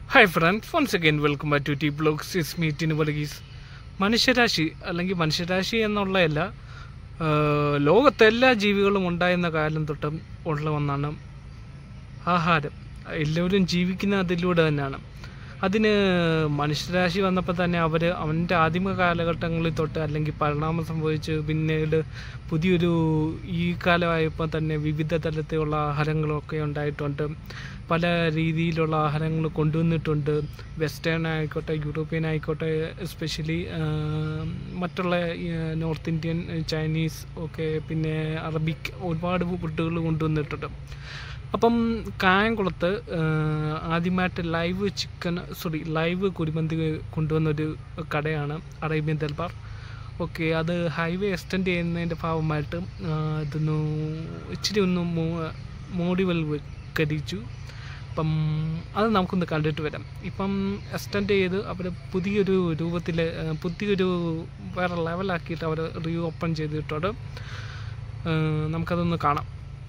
hi friends once again welcome back to T blogs is മീറ്റിന് വർഗീസ് മനുഷ്യരാശി അല്ലെങ്കിൽ മനുഷ്യരാശി എന്നുള്ളതല്ല ആഹ് ലോകത്തെ എല്ലാ ജീവികളും ഉണ്ടായിരുന്ന കാലം തൊട്ടും ഉള്ള ഒന്നാണ് ആഹാരം എല്ലാവരും ജീവിക്കുന്ന അതിലൂടെ തന്നെയാണ് അതിന് മനുഷ്യരാശി വന്നപ്പോൾ തന്നെ അവർ അവൻ്റെ ആദിമ കാലഘട്ടങ്ങളിൽ തൊട്ട് അല്ലെങ്കിൽ പരിണാമം സംഭവിച്ച് പിന്നീട് പുതിയൊരു ഈ കാലമായപ്പോൾ തന്നെ വിവിധ തരത്തിലുള്ള ആഹാരങ്ങളൊക്കെ ഉണ്ടായിട്ടുണ്ട് പല രീതിയിലുള്ള ആഹാരങ്ങൾ കൊണ്ടുവന്നിട്ടുണ്ട് വെസ്റ്റേൺ ആയിക്കോട്ടെ യൂറോപ്യൻ ആയിക്കോട്ടെ എസ്പെഷ്യലി മറ്റുള്ള ഈ, നോർത്ത് ഇന്ത്യൻ ചൈനീസ് ഒക്കെ പിന്നെ അറബിക് ഒരുപാട് ഫുഡുകൾ കൊണ്ടുവന്നിട്ടുണ്ട് അപ്പം കായംകുളത്ത് ആ, ആദ്യമായിട്ട് live chicken sorry live kuzhimanthi കൊണ്ടുവന്നൊരു കടയാണ് അറേബ്യൻ ദർബാർ ഓക്കെ അത് ഹൈവേ എക്സ്റ്റെൻഡ് ചെയ്യുന്നതിൻ്റെ ഭാഗമായിട്ട് ആ, ഇതൊന്ന് ഇച്ചിരി ഒന്ന് മോ- മോടിവൽക്കരിച്ചു അപ്പം അത് നമുക്കൊന്ന് കണ്ടിട്ട് വരാം ഇപ്പം എക്സ്റ്റെൻഡ് ചെയ്ത് അവർ പുതിയൊരു രൂപത്തിൽ പുതിയൊരു വേറെ ലെവലാക്കിയിട്ട് അവർ റീ ഓപ്പൺ ചെയ്തിട്ടുണ്ട് ആ, നമുക്കതൊന്ന് കാണാം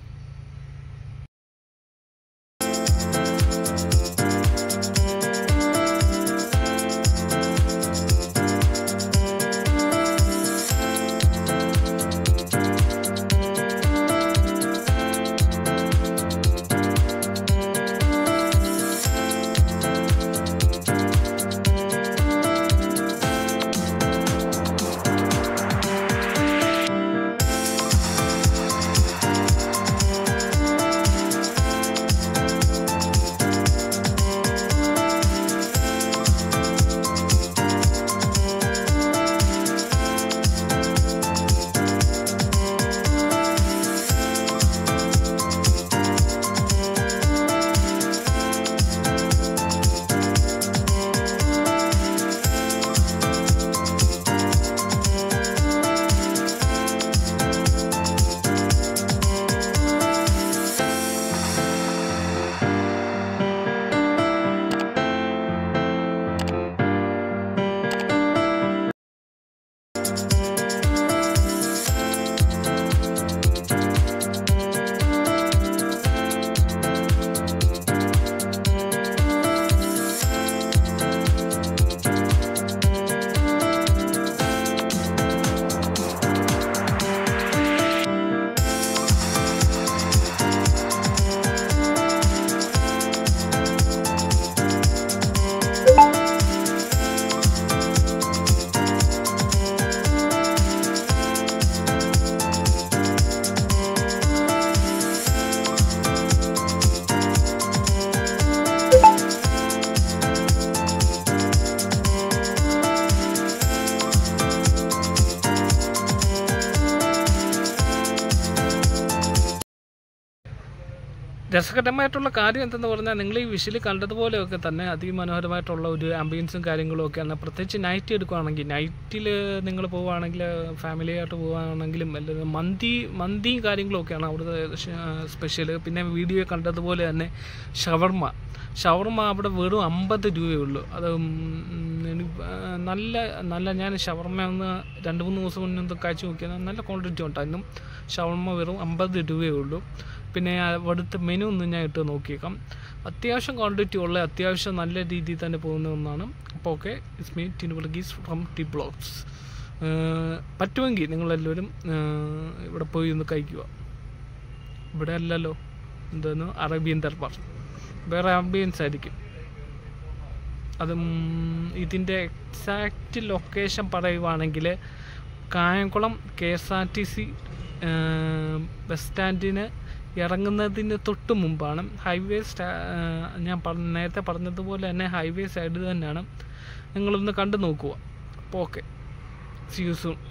രസകരമായിട്ടുള്ള കാര്യം എന്തെന്ന് പറഞ്ഞാൽ നിങ്ങൾ ഈ വിഷിൽ കണ്ടതുപോലെയൊക്കെ തന്നെ അതിമനോഹരമായിട്ടുള്ള ഒരു ആംബിയൻസും കാര്യങ്ങളും ഒക്കെയാണ് പ്രത്യേകിച്ച് നൈറ്റ് എടുക്കുകയാണെങ്കിൽ നൈറ്റിൽ നിങ്ങൾ പോവുകയാണെങ്കിൽ ഫാമിലി ആയിട്ട് പോവുകയാണെങ്കിലും അല്ലെങ്കിൽ മന്തി മന്തിയും കാര്യങ്ങളും ഒക്കെയാണ് അവിടുത്തെ സ്പെഷ്യൽ പിന്നെ വീഡിയോ കണ്ടതുപോലെ തന്നെ ഷവർമ്മ ഷവർമ്മ അവിടെ വെറും അമ്പത് രൂപയേ ഉള്ളൂ അത് ഉം, എനിക്ക് ആ, നല്ല നല്ല ഞാൻ ഷവർമ്മ ഒന്ന് രണ്ട് മൂന്ന് ദിവസം മുന്നേ ഒന്ന് കഴിച്ച് നോക്കിയത് നല്ല ക്വാണ്ടിറ്റി ഉണ്ടായിരുന്നു ഷവർമ്മ വെറും അമ്പത് രൂപയേ ഉള്ളൂ പിന്നെ അവിടുത്തെ മെനു ഒന്ന് ഞാൻ ഇട്ട് നോക്കിയേക്കാം അത്യാവശ്യം ക്വാണ്ടിറ്റി ഉള്ള അത്യാവശ്യം നല്ല രീതിയിൽ തന്നെ പോകുന്ന ഒന്നാണ് അപ്പോൾ okay it's me ടിനുബർഗീസ് from T blogs പറ്റുമെങ്കിൽ നിങ്ങളെല്ലാവരും ഏഹ്, ഇവിടെ പോയി ഒന്ന് കഴിക്കുക ഇവിടെ അല്ലല്ലോ എന്താണ് അറേബ്യൻ ദർബാർ വേറെ ആംബിയൻസ് ആയിരിക്കും അതും ഇതിൻ്റെ എക്സാക്റ്റ് ലൊക്കേഷൻ പറയുവാണെങ്കിൽ Kayamkulam K S R T C bus സ്റ്റാൻഡിന് ഇറങ്ങുന്നതിന് തൊട്ട് മുമ്പാണ് ഹൈവേ സ്റ്റാ ആ, ഞാൻ പറഞ്ഞ നേരത്തെ പറഞ്ഞതുപോലെ തന്നെ ഹൈവേ സൈഡ് തന്നെയാണ് നിങ്ങളൊന്ന് കണ്ടു നോക്കുക അപ്പോൾ ഓക്കെ സി യു സൂൺ